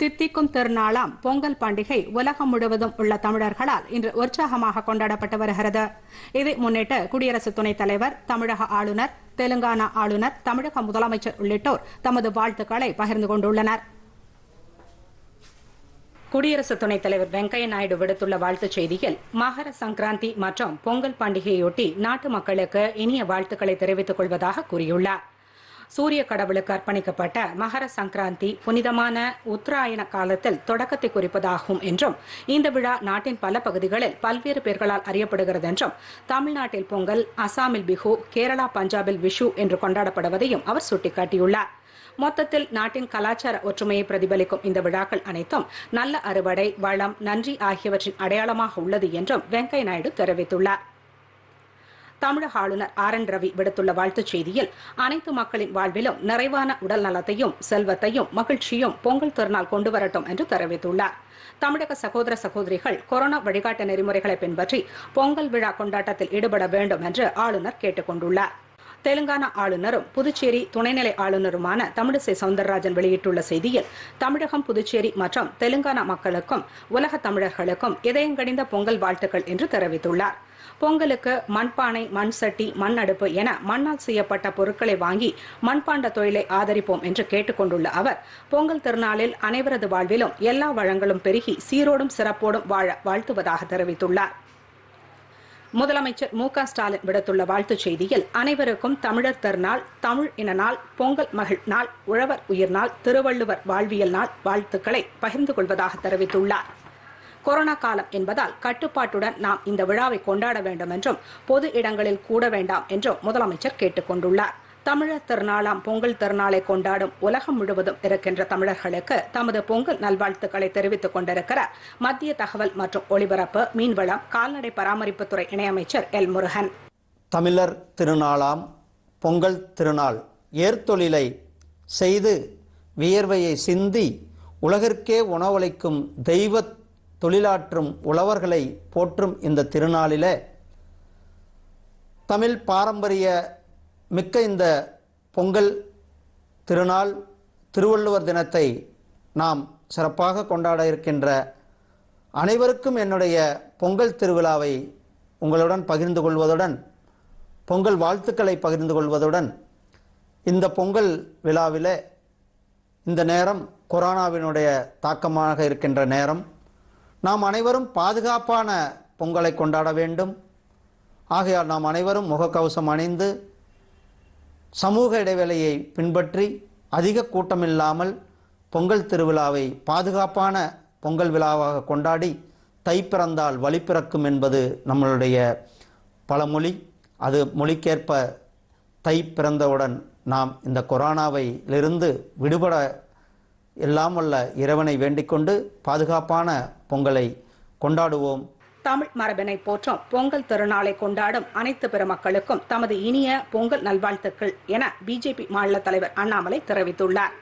தித்திக்கும் திருநாளாம் பொங்கல் பண்டிகை உலகம் முழுவதும் உள்ள தமிழர்களால் இன்று உற்சாகமாக கொண்டாடப்பட்டு வருகிறது இதை முன்னிட்டு குடியரசு துணைத் தலைவர் தமிழக ஆளுநர் தெலுங்கானா ஆளுநர் தமிழக முதலமைச்சர் உள்ளிட்டோர் தமது வாழ்த்துக்களை பகிர்ந்து கொண்டுள்ளனர் குடியரசு துணைத் தலைவர் வெங்கையா நாயுடு விடுத்துள்ள வாழ்த்துச் செய்தியில் மகர சங்கராந்தி மற்றும் பொங்கல் பண்டிகையொட்டி நாட்டு மக்களுக்கு இனிய வாழ்த்துக்களை தெரிவித்துக் கொள்வதாக கூறியுள்ளார் சூரிய கடவுளுக்கு அர்ப்பணிக்கப்பட்ட மகர சங்கராந்தி புனிதமான உத்தராயண காலத்தில் தொடக்கத்தை குறிப்பதாகும் என்றும் இந்த விழா நாட்டின் பல பகுதிகளில் பல்வேறு பெயர்களால் அறியப்படுகிறது என்றும் தமிழ்நாட்டில் பொங்கல் அசாமில் பிஹு கேரளா பஞ்சாபில் விஷு என்று கொண்டாடப்படுவதையும் அவர் சுட்டிக்காட்டியுள்ளார் மொத்தத்தில் நாட்டின் கலாச்சார ஒற்றுமையை பிரதிபலிக்கும் இந்த விழாக்கள் அனைத்தும் நல்ல அறுவடை வளம் நன்றி ஆகியவற்றின் அடையாளமாக உள்ளது என்றும் வெங்கையா நாயுடு தெரிவித்துள்ளார் தமிழக ஆளுநர் ஆர் என் ரவி விடுத்துள்ள வாழ்த்துச் செய்தியில் அனைத்து மக்களின் வாழ்விலும் நிறைவான உடல் நலத்தையும் செல்வத்தையும் மகிழ்ச்சியும் பொங்கல் திருநாள் கொண்டு வரட்டும் என்று தெரிவித்துள்ளார் தமிழக சகோதர சகோதரிகள் கொரோனா வழிகாட்டு நெறிமுறைகளை பின்பற்றி பொங்கல் விழா கொண்டாட்டத்தில் ஈடுபட வேண்டும் என்று ஆளுநர் கேட்டுக் கொண்டுள்ளார் தெலுங்கானா ஆளுநரும் புதுச்சேரி துணைநிலை ஆளுநருமான தமிழிசை சவுந்தரராஜன் வெளியிட்டுள்ள செய்தியில் தமிழகம் புதுச்சேரி மற்றும் தெலுங்கானா மக்களுக்கும் உலக தமிழர்களுக்கும் இதயங்கடிந்த பொங்கல் வாழ்த்துக்கள் என்று தெரிவித்துள்ளார் பொங்கலுக்கு மண்பானை மண் சட்டி மண் அடுப்பு என மண்ணால் செய்யப்பட்ட பொருட்களை வாங்கி மண்பாண்ட தொழிலை ஆதரிப்போம் என்று கேட்டுக் கொண்டுள்ள அவர் பொங்கல் திருநாளில் அனைவரது வாழ்விலும் எல்லா வளங்களும் பெருகி சீரோடும் சிறப்போடும் வாழ வாழ்த்துவதாக தெரிவித்துள்ளார் முதலமைச்சர் மு க ஸ்டாலின் விடுத்துள்ள வாழ்த்துச் செய்தியில் அனைவருக்கும் தமிழர் திருநாள் தமிழ் இன நாள் பொங்கல் மகிழ் நாள் உழவர் உயிர் நாள் திருவள்ளுவர் வாழ்வியல் நாள் வாழ்த்துக்களை பகிர்ந்து கொள்வதாக தெரிவித்துள்ளார் கொரோனா காலம் என்பதால் கட்டுப்பாட்டுடன் நாம் இந்த விழாவை கொண்டாட வேண்டும் என்றும் பொது இடங்களில் கூட வேண்டாம் என்றும் முதலமைச்சர் கேட்டுக் கொண்டுள்ளார் தமிழர் திருநாளாம் பொங்கல் திருநாளை கொண்டாடும் உலகம் முழுவதும் இருக்கின்ற தமிழர்களுக்கு தமது பொங்கல் நல்வாழ்த்துக்களை தெரிவித்துக் கொண்டிருக்கிறார் மத்திய தகவல் மற்றும் ஒலிபரப்பு மீன்வளம் கால்நடை பராமரிப்புத்துறை இணையமைச்சர் எல் முருகன் தமிழர் திருநாளாம் பொங்கல் திருநாள் ஏர்த்தொழிலை செய்து வியர்வையை சிந்தி உலகிற்கே உணவளிக்கும் தெய்வ தொழிலாற்றும் உழவர்களை போற்றும் இந்த திருநாளிலே தமிழ் பாரம்பரிய மிக்க இந்த பொங்கல் திருநாள் திருவள்ளுவர் தினத்தை நாம் சிறப்பாக கொண்டாட இருக்கின்ற அனைவருக்கும் என்னுடைய பொங்கல் திருவிழாவை உங்களுடன் பகிர்ந்து கொள்வதுடன் பொங்கல் வாழ்த்துக்களை பகிர்ந்து கொள்வதுடன் இந்த பொங்கல் விழாவிலே இந்த நேரம் கொரோனாவினுடைய தாக்கமாக இருக்கின்ற நேரம் நாம் அனைவரும் பாதுகாப்பான பொங்கலை கொண்டாட வேண்டும் ஆகையால் நாம் அனைவரும் முகக்கவசம் அணிந்து சமூக இடைவெளியை பின்பற்றி அதிக கூட்டமில்லாமல் பொங்கல் திருவிழாவை பாதுகாப்பான பொங்கல் விழாவாக கொண்டாடி தை பிறந்தால் வழி பிறக்கும் என்பது நம்மளுடைய பழமொழி அது மொழிக்கேற்ப தை பிறந்தவுடன் நாம் இந்த கொரோனாவிலிருந்து விடுபட எல்லாம் வல்ல இறைவனை வேண்டிக்கொண்டு பாதுகாப்பான பொங்கலை கொண்டாடுவோம் தமிழ் மரபினை போற்றும் பொங்கல் திருநாளை கொண்டாடும் அனைத்து பெருமக்களுக்கும் தமது இனிய பொங்கல் நல்வாழ்த்துக்கள் என பிஜேபி மாநில தலைவர் அண்ணாமலை தெரிவித்துள்ளார்